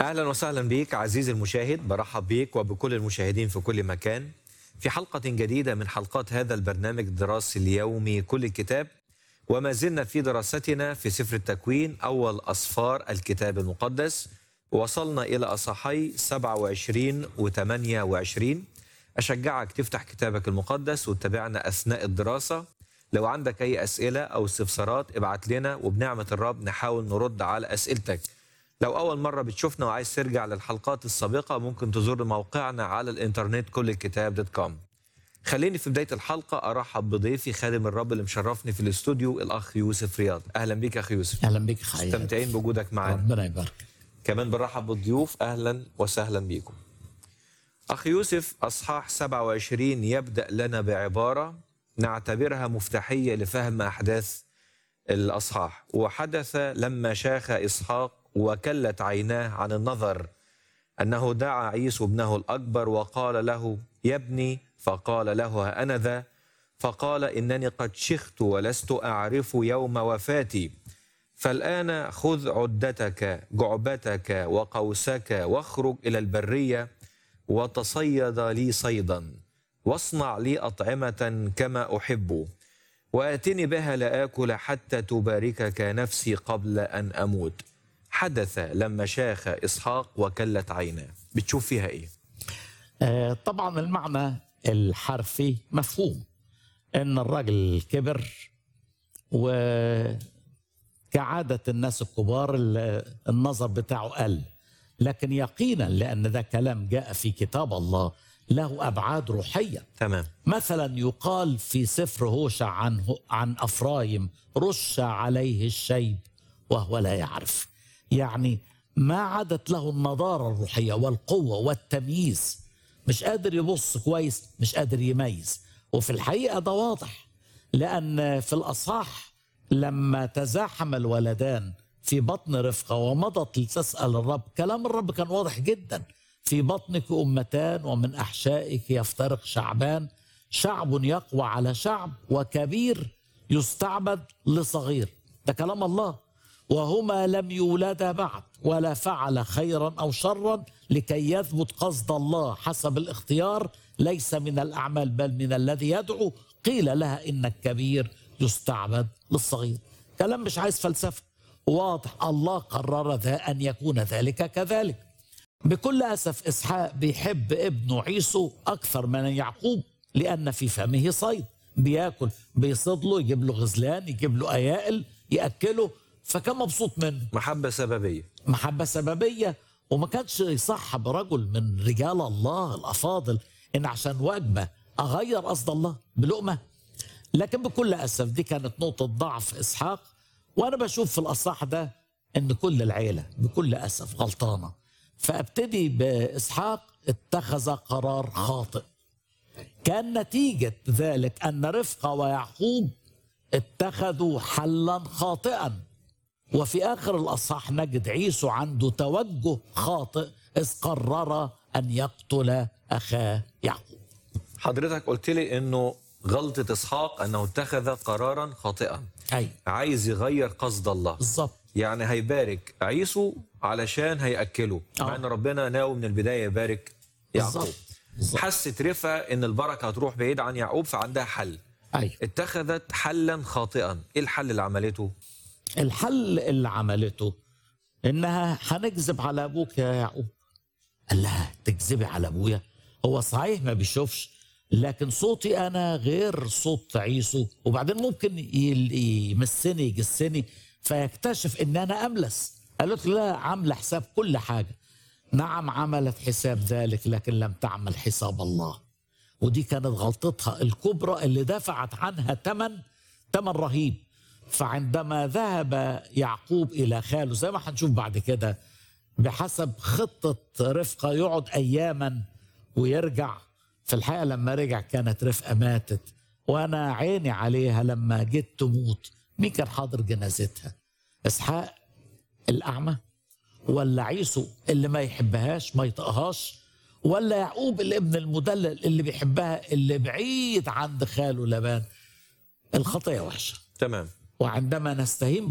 اهلا وسهلا بك عزيزي المشاهد برحب بك وبكل المشاهدين في كل مكان في حلقه جديده من حلقات هذا البرنامج الدراسي اليومي كل الكتاب وما زلنا في دراستنا في سفر التكوين اول اصفار الكتاب المقدس وصلنا الى اصحي 27 و28 اشجعك تفتح كتابك المقدس وتتابعنا اثناء الدراسه لو عندك اي اسئله او استفسارات ابعت لنا وبنعمه الرب نحاول نرد على اسئلتك لو أول مرة بتشوفنا وعايز ترجع للحلقات السابقة ممكن تزور موقعنا على الإنترنت كل الكتاب دوت كوم خليني في بداية الحلقة أرحب بضيفي خادم الرب اللي مشرفني في الاستوديو الأخ يوسف رياض أهلا بك أخي يوسف اهلا بك حقيقة مستمتعين بوجودك معنا ربنا يبارك كمان بنرحب بالضيوف أهلا وسهلا بكم أخي يوسف أصحاح 27 يبدأ لنا بعبارة نعتبرها مفتاحية لفهم أحداث الأصحاح وحدث لما شاخ إسحاق وكلت عيناه عن النظر أنه دعا عيسو ابنه الأكبر وقال له يا ابني فقال له ها أنا ذا فقال إنني قد شخت ولست أعرف يوم وفاتي فالآن خذ عدتك جعبتك وقوسك واخرج إلى البرية وتصيد لي صيدا واصنع لي أطعمة كما أحب وآتني بها لآكل حتى تباركك نفسي قبل أن أموت حدث لما شاخ إسحاق وكلت عيناه بتشوف فيها إيه؟ آه طبعا المعنى الحرفي مفهوم ان الراجل كبر وكعادة الناس الكبار ال- النظر بتاعه قل لكن يقينا لأن ده كلام جاء في كتاب الله له أبعاد روحية تمام مثلا يقال في سفر هوشع عن عن افرايم رش عليه الشيب وهو لا يعرف يعني ما عادت له النضاره الروحيه والقوه والتمييز مش قادر يبص كويس مش قادر يميز وفي الحقيقه ده واضح لان في الاصحاح لما تزاحم الولدان في بطن رفقه ومضت لتسال الرب كلام الرب كان واضح جدا في بطنك امتان ومن احشائك يفترق شعبان شعب يقوى على شعب وكبير يستعبد لصغير ده كلام الله وهما لم يولدا بعد ولا فعل خيرا او شرا لكي يثبت قصد الله حسب الاختيار ليس من الاعمال بل من الذي يدعو قيل لها ان الكبير يستعبد للصغير كلام مش عايز فلسفه واضح الله قرر ذا ان يكون ذلك كذلك بكل اسف اسحاق بيحب ابنه عيسو اكثر من يعقوب لان في فمه صيد بياكل بيصيد له يجيب له غزلان يجيب له ايائل ياكله فكان مبسوط منه محبة سببية محبه سببيه وما كانش يصح برجل من رجال الله الافاضل ان عشان وجبه اغير قصد الله بلقمه لكن بكل اسف دي كانت نقطه ضعف اسحاق وانا بشوف في الاصح ده ان كل العيله بكل اسف غلطانه فابتدي باسحاق اتخذ قرار خاطئ كان نتيجه ذلك ان رفقه ويعقوب اتخذوا حلا خاطئا وفي اخر الاصحاح نجد عيسو عنده توجه خاطئ اذ قرر ان يقتل اخاه يعقوب حضرتك قلت لي إنه غلطة إسحاق أنه اتخذ قرارا خاطئا اي عايز يغير قصد الله بالظبط يعني هيبارك عيسو علشان هيأكله مع آه. ان ربنا ناوي من البدايه يبارك يعقوب بالظبط بالظبط. حست رفا ان البركه هتروح بعيد عن يعقوب فعندها حل ايوه اتخذت حلا خاطئا ايه الحل اللي عملته الحل اللي عملته انها هنكذب على ابوك يا يعقوب قال لها تكذبي على ابويا هو صحيح ما بيشوفش لكن صوتي انا غير صوت عيسو وبعدين ممكن يل- يمسني يجسني فيكتشف ان انا املس قالت له لا عامله حساب كل حاجه نعم عملت حساب ذلك لكن لم تعمل حساب الله ودي كانت غلطتها الكبرى اللي دفعت عنها ثمن ثمن رهيب فعندما ذهب يعقوب الى خاله زي ما هنشوف بعد كده بحسب خطه رفقه يقعد اياما ويرجع في الحقيقه لما رجع كانت رفقه ماتت وانا عيني عليها لما جيت تموت مين كان حاضر جنازتها اسحاق الاعمى ولا عيسو اللي ما يحبهاش ما يطقهاش ولا يعقوب الابن المدلل اللي بيحبها اللي بعيد عند خاله لبان الخطيه وحشه تمام وعندما نستهين